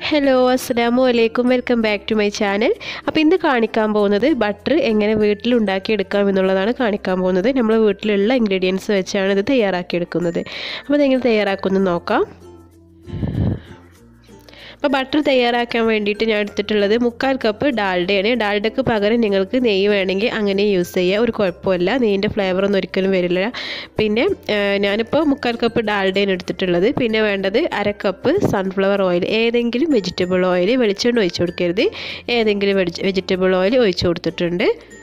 hello അസ്സാമു അലൈക്കും welcome back to my channel അപ്പോൾ ഇന്ന് കാണിക്കാൻ പോകുന്നത് ബട്ടർ എങ്ങനെ വീട്ടിലുണ്ടാക്കിയെടുക്കാം എന്നുള്ളതാണ് കാണിക്കാൻ പോകുന്നത് നമ്മൾ വീട്ടിലുള്ള ഇൻഗ്രീഡിയൻസ് വെച്ചാണ് ഇത് തയ്യാറാക്കിയെടുക്കുന്നത് അപ്പോൾ അതെങ്ങനെ തയ്യാറാക്കുമെന്ന് നോക്കാം അപ്പോൾ ബട്ടർ തയ്യാറാക്കാൻ വേണ്ടിയിട്ട് ഞാൻ എടുത്തിട്ടുള്ളത് മുക്കാൽ കപ്പ് ഡാൽഡയാണ് ഡാൽഡയ്ക്ക് പകരം നിങ്ങൾക്ക് നെയ്യ് വേണമെങ്കിൽ അങ്ങനെ യൂസ് ചെയ്യുക ഒരു കുഴപ്പമില്ല നെയ്യിൻ്റെ ഫ്ലേവർ ഒന്നും ഒരിക്കലും വരില്ല പിന്നെ ഞാനിപ്പോൾ മുക്കാൽ കപ്പ് ഡാൽഡയാണ് എടുത്തിട്ടുള്ളത് പിന്നെ വേണ്ടത് അര കപ്പ് സൺഫ്ലവർ ഓയിൽ ഏതെങ്കിലും വെജിറ്റബിൾ ഓയിൽ വെളിച്ചെണ്ണ ഒഴിച്ചു കൊടുക്കരുത് ഏതെങ്കിലും വെജിറ്റബിൾ ഓയിൽ ഒഴിച്ചു കൊടുത്തിട്ടുണ്ട്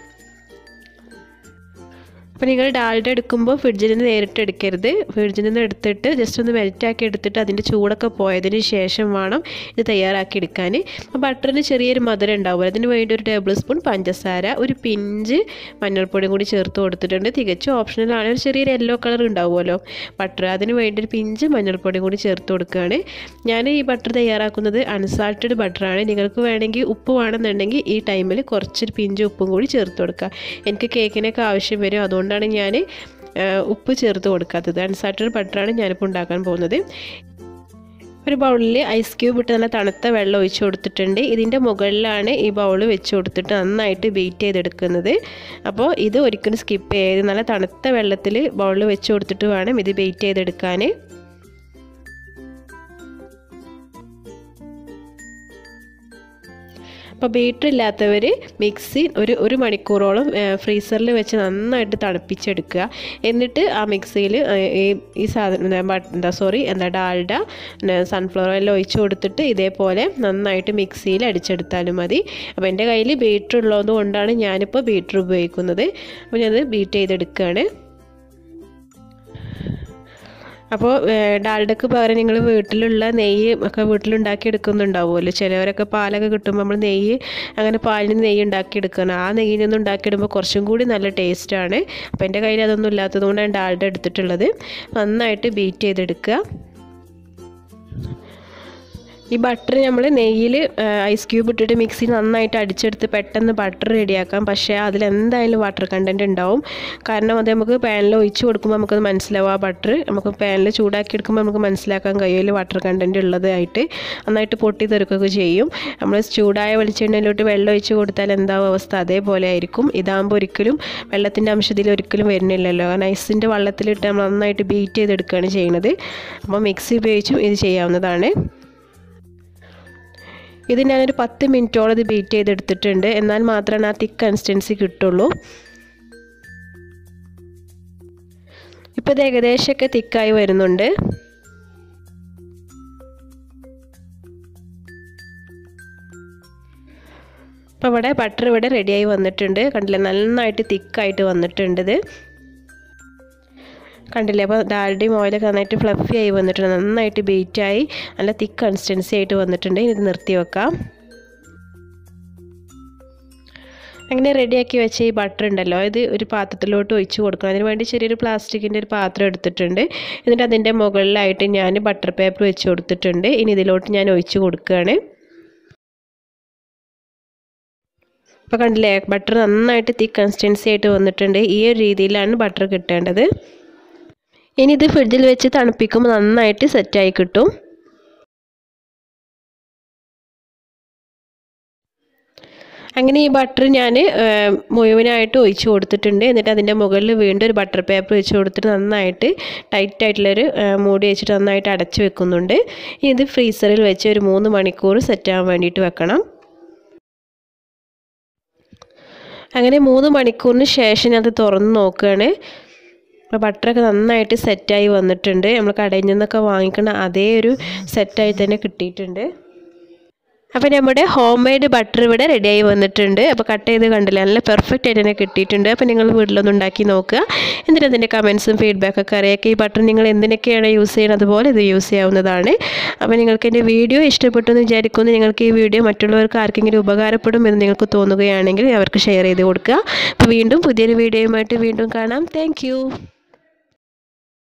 അപ്പോൾ നിങ്ങൾ ഡാൽഡ എടുക്കുമ്പോൾ ഫ്രിഡ്ജിൽ നിന്ന് നേരിട്ട് എടുക്കരുത് ഫ്രിഡ്ജിൽ നിന്ന് എടുത്തിട്ട് ജസ്റ്റ് ഒന്ന് മെൽറ്റാക്കി എടുത്തിട്ട് അതിൻ്റെ ചൂടൊക്കെ പോയതിന് ശേഷം വേണം ഇത് തയ്യാറാക്കി എടുക്കാൻ അപ്പോൾ ബട്ടറിന് ചെറിയൊരു മധുരം ഉണ്ടാവുമല്ലോ അതിന് വേണ്ടി ഒരു ടേബിൾ സ്പൂൺ പഞ്ചസാര ഒരു പിഞ്ച് മഞ്ഞൾപ്പൊടിയും കൂടി ചേർത്ത് കൊടുത്തിട്ടുണ്ട് തികച്ചും ഓപ്ഷണലാണ് ഒരു ചെറിയൊരു യെല്ലോ കളർ ഉണ്ടാവുമല്ലോ ബട്ടർ അതിന് വേണ്ടി ഒരു പിഞ്ച് മഞ്ഞൾപ്പൊടിയും കൂടി ചേർത്ത് കൊടുക്കുകയാണ് ഞാൻ ഈ ബട്ടർ തയ്യാറാക്കുന്നത് അൺസാൾട്ടഡ് ബട്ടറാണ് നിങ്ങൾക്ക് വേണമെങ്കിൽ ഉപ്പ് വേണമെന്നുണ്ടെങ്കിൽ ഈ ടൈമിൽ കുറച്ചൊരു പിഞ്ച് ഉപ്പും കൂടി ചേർത്ത് കൊടുക്കുക എനിക്ക് കേക്കിനൊക്കെ ആവശ്യം വരും അതുകൊണ്ട് അതുകൊണ്ടാണ് ഞാൻ ഉപ്പ് ചേർത്ത് കൊടുക്കാത്തത് അൺസാൾട്ടഡ് ബട്ടറാണ് ഞാനിപ്പോൾ ഉണ്ടാക്കാൻ പോകുന്നത് ഒരു ബൗളിൽ ഐസ് ക്യൂബ് ഇട്ട് നല്ല തണുത്ത വെള്ളം ഒഴിച്ച് കൊടുത്തിട്ടുണ്ട് ഇതിൻ്റെ മുകളിലാണ് ഈ ബൗൾ വെച്ച് കൊടുത്തിട്ട് നന്നായിട്ട് ബീറ്റ് ചെയ്തെടുക്കുന്നത് അപ്പോൾ ഇത് ഒരിക്കലും സ്കിപ്പ് ചെയ്ത് നല്ല തണുത്ത വെള്ളത്തിൽ ബൗളിൽ വെച്ച് കൊടുത്തിട്ട് വേണം ഇത് ബീറ്റ് ചെയ്തെടുക്കാൻ അപ്പോൾ ബീറ്റർ ഇല്ലാത്തവർ മിക്സി ഒരു ഒരു മണിക്കൂറോളം ഫ്രീസറിൽ വെച്ച് നന്നായിട്ട് തണുപ്പിച്ചെടുക്കുക എന്നിട്ട് ആ മിക്സിയിൽ ഈ സാധനം എന്താ സോറി എന്താ ഡാൽഡ സൺഫ്ലവർ ഓയിൽ ഒഴിച്ച് കൊടുത്തിട്ട് ഇതേപോലെ നന്നായിട്ട് മിക്സിയിൽ അടിച്ചെടുത്താലും മതി അപ്പോൾ എൻ്റെ കയ്യിൽ ബീറ്റർ ഉള്ളത് കൊണ്ടാണ് ഞാനിപ്പോൾ ബീറ്റർ ഉപയോഗിക്കുന്നത് അപ്പോൾ ഞാനത് ബീറ്റ് ചെയ്തെടുക്കുകയാണ് അപ്പോൾ ഡാൽഡക്ക് പകരം നിങ്ങൾ വീട്ടിലുള്ള നെയ്യ് ഒക്കെ വീട്ടിലുണ്ടാക്കി എടുക്കുന്നുണ്ടാവുമല്ലോ ചിലവരൊക്കെ പാലൊക്കെ കിട്ടുമ്പോൾ നമ്മൾ നെയ്യ് അങ്ങനെ പാലിന് നെയ്യ് ഉണ്ടാക്കിയെടുക്കണം ആ നെയ്യിൽ നിന്ന് ഉണ്ടാക്കിയിടുമ്പോൾ കുറച്ചും കൂടി നല്ല ടേസ്റ്റാണ് അപ്പോൾ എൻ്റെ കയ്യിൽ അതൊന്നും ഇല്ലാത്തത് കൊണ്ടാണ് ഡാൽഡ എടുത്തിട്ടുള്ളത് നന്നായിട്ട് ബീറ്റ് ചെയ്തെടുക്കുക ഈ ബട്ടർ നമ്മൾ നെയ്യിൽ ഐസ് ക്യൂബ് ഇട്ടിട്ട് മിക്സി നന്നായിട്ട് അടിച്ചെടുത്ത് പെട്ടെന്ന് ബട്ടർ റെഡിയാക്കാം പക്ഷേ അതിലെന്തായാലും വാട്ടർ കണ്ടൻറ്റ് ഉണ്ടാവും കാരണം അത് നമുക്ക് പാനിൽ ഒഴിച്ച് കൊടുക്കുമ്പോൾ നമുക്കത് മനസ്സിലാവും ആ ബട്ടർ നമുക്ക് പാനിൽ ചൂടാക്കി എടുക്കുമ്പോൾ നമുക്ക് മനസ്സിലാക്കാൻ കഴിയുമല്ലോ വാട്ടർ കണ്ടൻറ്റ് ഉള്ളതായിട്ട് നന്നായിട്ട് പൊട്ടി തെറുക്കുകയൊക്കെ ചെയ്യും നമ്മൾ ചൂടായ വെളിച്ചെണ്ണയിലോട്ട് വെള്ളം ഒഴിച്ച് കൊടുത്താൽ എന്താവും അവസ്ഥ അതേപോലെ ആയിരിക്കും ഇതാകുമ്പോൾ ഒരിക്കലും വെള്ളത്തിൻ്റെ അംശത്തിൽ ഒരിക്കലും വരുന്നില്ലല്ലോ കാരണം ഐസിൻ്റെ വെള്ളത്തിലിട്ട് നമ്മൾ നന്നായിട്ട് ബീറ്റ് ചെയ്തെടുക്കുകയാണ് ചെയ്യുന്നത് അപ്പോൾ മിക്സി ഉപയോഗിച്ചും ഇത് ചെയ്യാവുന്നതാണ് ഇത് ഞാനൊരു പത്ത് മിനിറ്റോളം ഇത് ബീറ്റ് ചെയ്തെടുത്തിട്ടുണ്ട് എന്നാൽ മാത്രമാണ് ആ തിക്ക് കൺസിസ്റ്റൻസി കിട്ടുള്ളൂ ഇപ്പോൾ ഇത് ഏകദേശമൊക്കെ തിക്കായി വരുന്നുണ്ട് അപ്പോൾ ഇവിടെ ബട്ടർ ഇവിടെ റെഡിയായി വന്നിട്ടുണ്ട് കണ്ടില്ലേ നന്നായിട്ട് തിക്കായിട്ട് വന്നിട്ടുണ്ട് ഇത് കണ്ടില്ലേ അപ്പോൾ ഡാൽഡയും ഓയിലൊക്കെ നന്നായിട്ട് ഫ്ലഫി ആയി വന്നിട്ടുണ്ട് നന്നായിട്ട് ബീറ്റായി നല്ല തിക്ക് കൺസിസ്റ്റൻസി ആയിട്ട് വന്നിട്ടുണ്ട് ഇത് നിർത്തി വെക്കാം അങ്ങനെ റെഡിയാക്കി വെച്ച ഈ ബട്ടർ ഉണ്ടല്ലോ ഇത് ഒരു പാത്രത്തിലോട്ട് ഒഴിച്ച് കൊടുക്കണം അതിന് വേണ്ടി ചെറിയൊരു പ്ലാസ്റ്റിക്കിൻ്റെ ഒരു പാത്രം എടുത്തിട്ടുണ്ട് എന്നിട്ട് അതിൻ്റെ മുകളിലായിട്ട് ഞാൻ ബട്ടർ പേപ്പർ വെച്ച് കൊടുത്തിട്ടുണ്ട് ഇനി ഇതിലോട്ട് ഞാൻ ഒഴിച്ച് കൊടുക്കുകയാണ് ഇപ്പോൾ കണ്ടില്ലേ ബട്ടർ നന്നായിട്ട് തിക്ക് കൺസിസ്റ്റൻസി ആയിട്ട് വന്നിട്ടുണ്ട് ഈ ഒരു രീതിയിലാണ് ബട്ടർ കിട്ടേണ്ടത് ഇനി ഇത് ഫ്രിഡ്ജിൽ വെച്ച് തണുപ്പിക്കുമ്പോൾ നന്നായിട്ട് സെറ്റായി കിട്ടും അങ്ങനെ ഈ ബട്ടർ ഞാൻ മുഴുവനായിട്ട് ഒഴിച്ച് കൊടുത്തിട്ടുണ്ട് എന്നിട്ട് അതിൻ്റെ മുകളിൽ വീണ്ടും ഒരു ബട്ടർ പേപ്പർ വെച്ച് കൊടുത്തിട്ട് നന്നായിട്ട് ടൈറ്റ് ആയിട്ടുള്ളൊരു മൂടി വെച്ചിട്ട് നന്നായിട്ട് അടച്ച് വെക്കുന്നുണ്ട് ഇനി ഇത് ഫ്രീസറിൽ വെച്ച് ഒരു മൂന്ന് മണിക്കൂർ സെറ്റാകാൻ വേണ്ടിയിട്ട് വെക്കണം അങ്ങനെ മൂന്ന് മണിക്കൂറിന് ശേഷം അത് തുറന്ന് നോക്കുകയാണ് അപ്പോൾ ബട്ടറൊക്കെ നന്നായിട്ട് സെറ്റായി വന്നിട്ടുണ്ട് നമ്മൾ കടയിൽ നിന്നൊക്കെ വാങ്ങിക്കുന്ന അതേ ഒരു സെറ്റായി തന്നെ കിട്ടിയിട്ടുണ്ട് അപ്പോൾ നമ്മുടെ ഹോം മെയ്ഡ് ബട്ടർ ഇവിടെ റെഡിയായി വന്നിട്ടുണ്ട് അപ്പോൾ കട്ട് ചെയ്ത് കണ്ടില്ല നല്ല പെർഫെക്റ്റ് ആയിട്ട് തന്നെ കിട്ടിയിട്ടുണ്ട് അപ്പോൾ നിങ്ങൾ വീട്ടിലൊന്ന് ഉണ്ടാക്കി നോക്കുക എന്നിട്ട് അതിൻ്റെ കമൻസും ഫീഡ്ബാക്കൊക്കെ അറിയാക്കുക ഈ ബട്ടർ നിങ്ങൾ എന്തിനൊക്കെയാണ് യൂസ് ചെയ്യുന്നത് അതുപോലെ ഇത് യൂസ് ചെയ്യാവുന്നതാണ് അപ്പോൾ നിങ്ങൾക്ക് എൻ്റെ വീഡിയോ ഇഷ്ടപ്പെട്ടു എന്ന് വിചാരിക്കുന്നു നിങ്ങൾക്ക് ഈ വീഡിയോ മറ്റുള്ളവർക്ക് ആർക്കെങ്കിലും ഉപകാരപ്പെടും എന്ന് നിങ്ങൾക്ക് തോന്നുകയാണെങ്കിൽ അവർക്ക് ഷെയർ ചെയ്ത് കൊടുക്കുക അപ്പോൾ വീണ്ടും പുതിയൊരു വീഡിയോയുമായിട്ട് വീണ്ടും കാണാം താങ്ക്